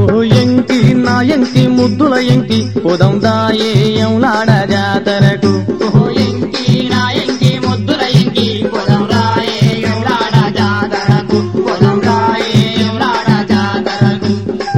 ఓ ఎంకి నా ఎంకి ముద్దుల ఎంకి పొదం దాయే ఎంలాడ జాతరకు ఓహో ఎంకి నా ఎంకి ముద్దుల ఎంకి పొదం రాయే ఎంలాడ జాతరకు పొదం రాయే ఎంలాడ జాతరకు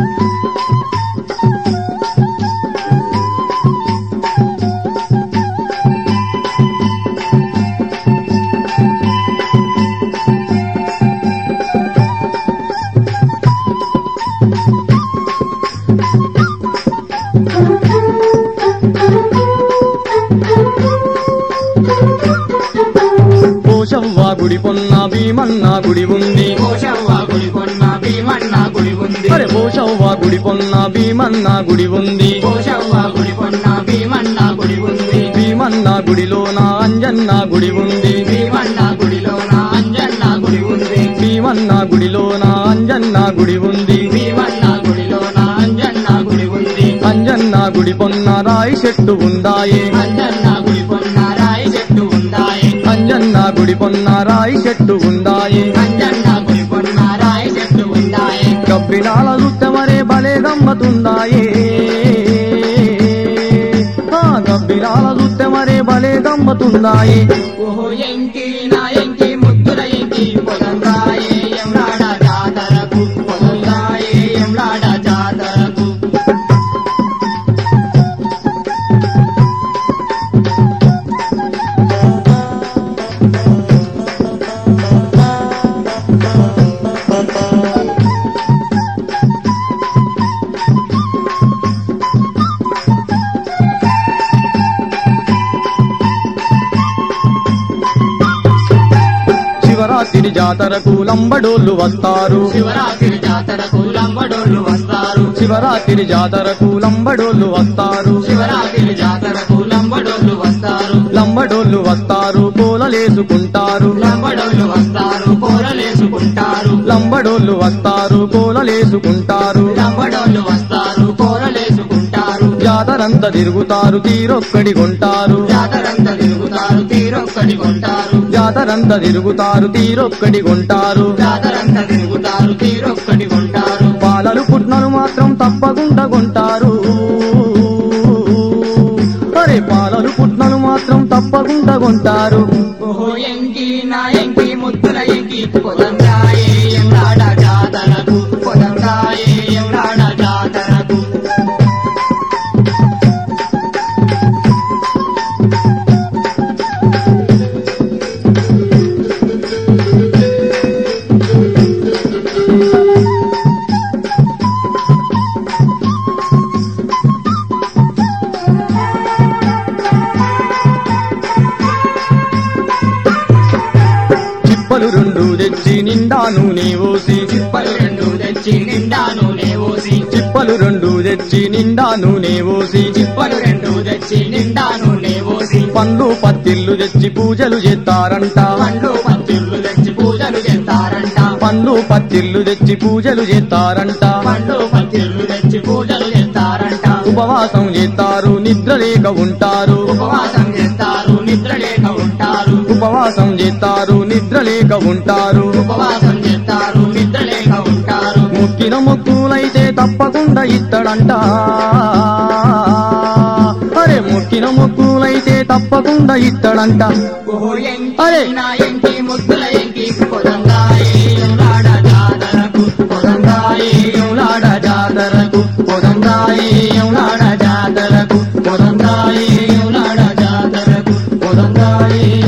పోషవ్వ గుడి పొన్న భీమన్న గుడి ఉంది కోశవ్వ గుడి కొన్న భీమన్న గుడి ఉంది అరే పోషవ్వ గుడి పొన్న భీమన్న గుడి ఉంది కోశవ్వ గుడి కొన్న భీమన్న గుడి ఉంది భీమన్న గుడిలో నా అంజన్న గుడి ఉంది భీమన్న గుడిలో నా అంజన్న గుడి ఉంది భీమన్న గుడిలో నా అంజన్న గుడి ఉంది భీమన్న గుడిలో నా అంజన్న గుడి ఉంది అంజన్న గుడి పొన్న రాయి చెట్టు ఉందాయే అంజన్న గుడి కొన్న రాయి చెట్టు ఉందాయి అంజన్న గుడి పొన్న రాయి చెట్టు ఉందాయే అంజన్న గుడి కొన్న రాయి చెట్టు ఉందాయి కబ్బినాల చుట్టమరే భలే గమ్మతుందాయే ఆ కబ్బినాల చుట్టమరే భలే గమ్మతుందాయే ఓహో ఎంకి నా ఎంకి ముద్దుల ఎంకి పొదం రాయే ఎంలాడ జాతరకు పొదం రాయే ఎంలాడ జాతరకు శివరాత్రి జాతరకు లంబడోళ్ళు వస్తారు శివరాత్రి జాతరకు లంబడోళ్ళు వస్తారు శివరాత్రి జాతరకు లంబడోళ్ళు వస్తారు శివరాత్రి జాతరకు లంబడోళ్ళు వస్తారు లంబడోళ్ళు వస్తారు కోలలేసుకుంటారు లంబడోళ్ళు వస్తారు కూరలేసుకుంటారు లంబడోళ్ళు వస్తారు కోలలేసుకుంటారు లంబడోళ్ళు వస్తారు కూరలేసుకుంటారు జాతరంతా తిరుగుతారు తీరొక్కడి కొంటారు జాతరంతా తిరుగుతారు తీరొక్కడి కొంటారు జాతరంతా తిరుగుతారు తీరొక్కడి కొంటారు జాతరంతా తిరుగుతారు తీరొక్కడి కొంటారు పాలలు పుట్నలు మాత్రం తప్పకుండా కొంటారు అరే పాలలు పుట్నలు మాత్రం తప్పకుండా కొంటారు ఓహో ఎంకి నా ఎంకి ముద్దుల ఎంకి పొదంగాయే ఎంలాడ జాతరకు పొదంగాయే ఎంలాడ జాతరకు చిప్పలు రెండు తెచ్చి నిండా నూనె ఓసి చిప్పలు రెండు తెచ్చి నిండా నూనె ఓసి చిప్పలు రెండు తెచ్చి నిండా నూనె ఓసి చిప్పలు రెండు తెచ్చి నిండా నూనె ఓసి పండ్లు పత్తిళ్ళు తెచ్చి పూజలు చేస్తారంట పండ్లు పత్తిళ్ళు తెచ్చి పూజలు చేస్తారంట పండ్లు పత్తిళ్ళు తెచ్చి పూజలు చేస్తారంట పండ్లు పత్తిళ్ళు తెచ్చి పూజలు చేస్తారంట ఉపవాసం చేస్తారు నిద్ర లేక ఉంటారు ఉపవాసం చేస్తారు నిద్ర లేక ఉంటారు ఉపవాసం చేస్తారు నిద్ర లేక ఉంటారు ఉపవాసం చేస్తారు నిద్ర లేక ఉంటారు మొక్కిన మొక్కులైతే తప్పకుండా ఇత్తడంట అరే మొక్కిన మొక్కులైతే తప్పకుండా ఇత్తడంట ఓహో ఎంకి అరే. నా ఎంకి ముద్దుల ఎంకి పొదంగాయే ఎంలాడ జాతరకు పొదంగాయే ఎంలాడ జాతరకు పొదంగాయి ఎంలాడ జాతరకు పొదంగాయి ఎంలాడ జాతరకు పొదంగాయి